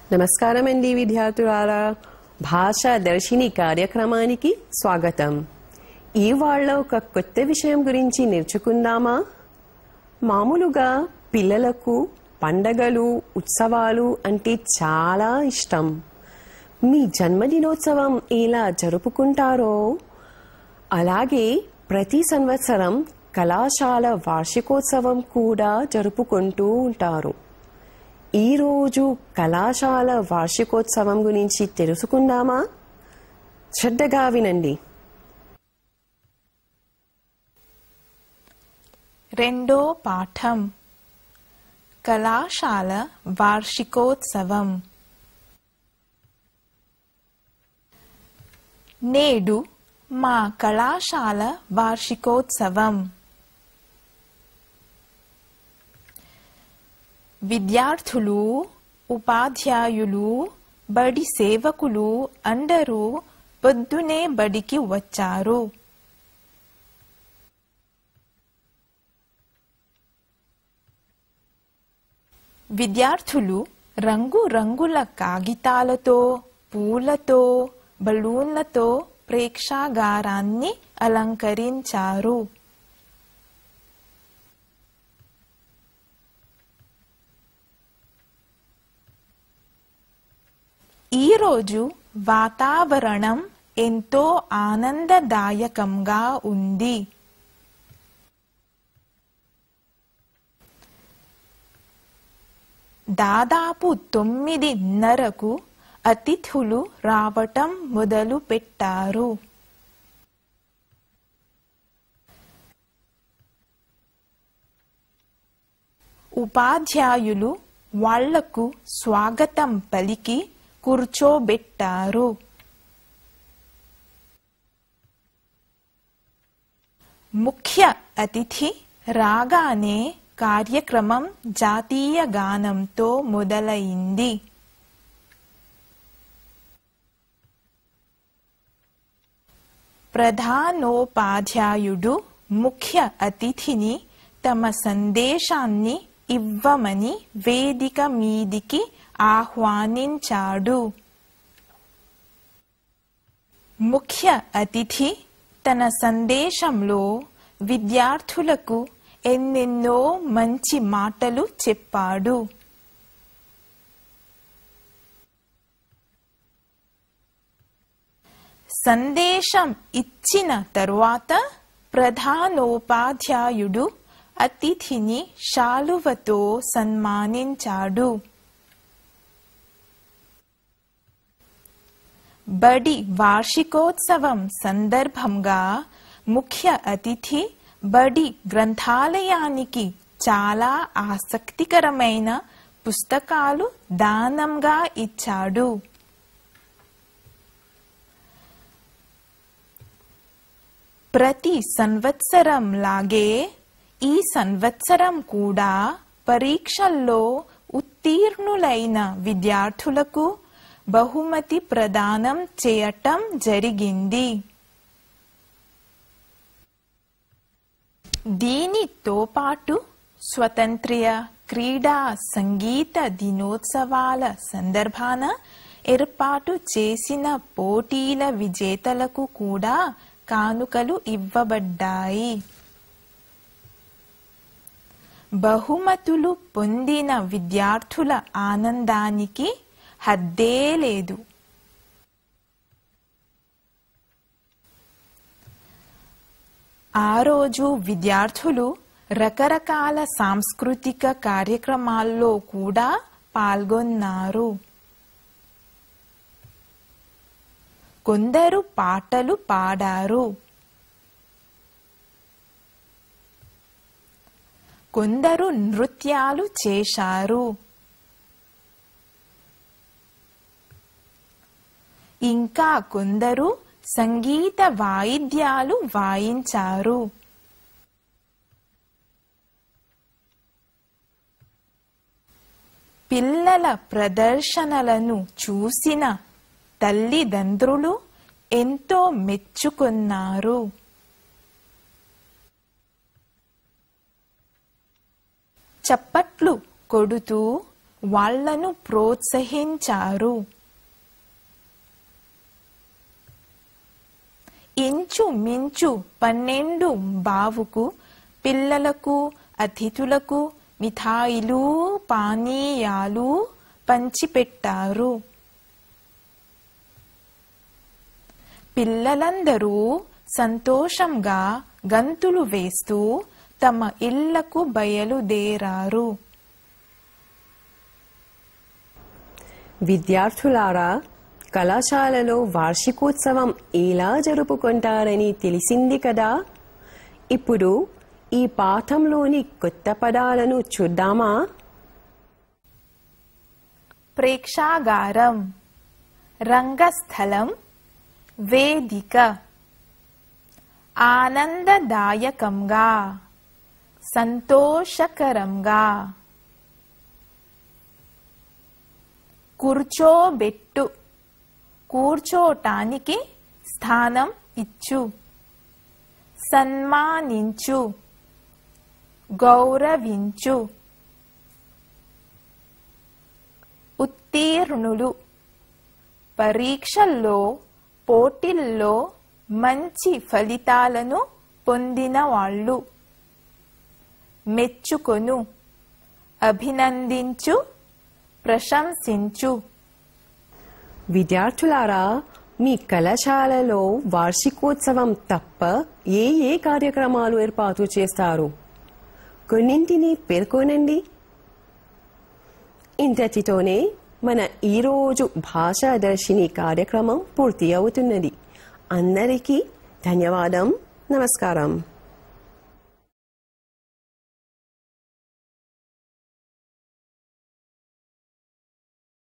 నమస్కారం అండి విద్యార్థులారా భాషా దర్శిని కార్యక్రమానికి స్వాగతం ఇవాళ ఒక కొత్త విషయం గురించి నేర్చుకుందామా మామూలుగా పిల్లలకు పండగలు ఉత్సవాలు అంటే చాలా ఇష్టం మీ జన్మదినోత్సవం ఎలా జరుపుకుంటారో అలాగే ప్రతి సంవత్సరం కళాశాల వార్షికోత్సవం కూడా జరుపుకుంటూ ఉంటారు ఈరోజు కళాశాల వార్షికోత్సవం గురించి తెలుసుకుందామా శ్రద్ధగా వినండి రెండో పాఠం కళాశాల వార్షికోత్సవం నేడు మా కళాశాల వార్షికోత్సవం విద్యార్థులు ఉపాధ్యాయులు బడి సేవకులు అందరూ పొద్దునే బడికి వచ్చారు విద్యార్థులు రంగు రంగుల కాగితాలతో పూలతో బలూన్లతో ప్రేక్షాగారాన్ని అలంకరించారు ఈరోజు వాతావరణం ఎంతో ఆనందదాయకంగా ఉంది దాదాపు తొమ్మిదిన్నరకు అతిథులు రావటం మొదలు పెట్టారు ఉపాధ్యాయులు వాళ్లకు స్వాగతం పలికి కూర్చోబెట్టారు ముఖ్య అతిథి రాగానే కార్యక్రమం జాతీయ గానంతో మొదలైంది ప్రధానోపాధ్యాయుడు ముఖ్య అతిథిని తమ సందేశాన్ని ఇవ్వమని వేదిక మీదికి ఆహ్వానించాడు ముఖ్య అతిథి తన సందేశంలో విద్యార్థులకు ఎన్నెన్నో మంచి మాటలు చెప్పాడు సందేశం ఇచ్చిన తరువాత ప్రధానోపాధ్యాయుడు అతిథిని శాలువతో సన్మానించాడు బడి వార్షికోత్సవం సందర్భంగా ముఖ్య అతిథి బడి గ్రంథాలయానికి చాలా ఆసక్తికరమైన పుస్తకాలు దానంగా ఇచ్చాడు ప్రతి సంవత్సరం లాగే ఈ సంవత్సరం కూడా పరీక్షల్లో ఉత్తీర్ణులైన విద్యార్థులకు బహుమతి ప్రదానం చేయటం జరిగింది దీనితో పాటు స్వతంత్ర్య క్రీడా సంగీత దినోత్సవాల సందర్భాన ఏర్పాటు చేసిన పోటీల విజేతలకు కూడా కానుకలు ఇవ్వబడ్డాయి బహుమతులు పొందిన విద్యార్థుల ఆనందానికి హద్దే లేదు ఆ రోజు విద్యార్థులు రకరకాల సాంస్కృతిక కార్యక్రమాల్లో కూడా పాల్గొన్నారు కొందరు పాటలు పాడారు కొందరు నృత్యాలు చేశారు ఇంకా కొందరు సంగీత వాయిద్యాలు వాయించారు పిల్లల ప్రదర్శనలను చూసిన తల్లిదండ్రులు ఎంతో మెచ్చుకున్నారు చప్పట్లు కొడుతూ వాళ్లను ప్రోత్సహించారు ఇంచు మించు పన్నెండు బావుకు పిల్లలకు అతిథులకు మిఠాయిలు పానీయాలు పంచిపెట్టారు పిల్లలందరూ సంతోషంగా గంతులు వేస్తూ తమ ఇళ్లకు బయలుదేరారు విద్యార్థులారా కళాశాలలో వార్షికోత్సవం ఎలా జరుపుకుంటారని తెలిసింది కదా ఇప్పుడు ఈ పాఠంలోని కొత్త పదాలను చూద్దామా ప్రేక్షాగారం రంగస్థలం వేదిక ఆనందదాయకంగా సంతోషకరంగా కూర్చోబెట్టు కూర్చోటానికి స్థానం ఇచ్చు సన్మానించు గౌరవించు ఉత్తీర్ణులు పరీక్షల్లో పోటీల్లో మంచి ఫలితాలను పొందిన వాళ్ళు మెచ్చుకొను అభినందించు ప్రశంసించు విద్యార్థులారా మీ కళాశాలలో వార్షికోత్సవం తప్ప ఏ ఏ కార్యక్రమాలు ఏర్పాటు చేస్తారు కొన్నింటిని పేర్కొనండి ఇంతటితోనే మన ఈరోజు భాషాదర్శిని కార్యక్రమం పూర్తి అవుతున్నది అందరికీ ధన్యవాదం నమస్కారం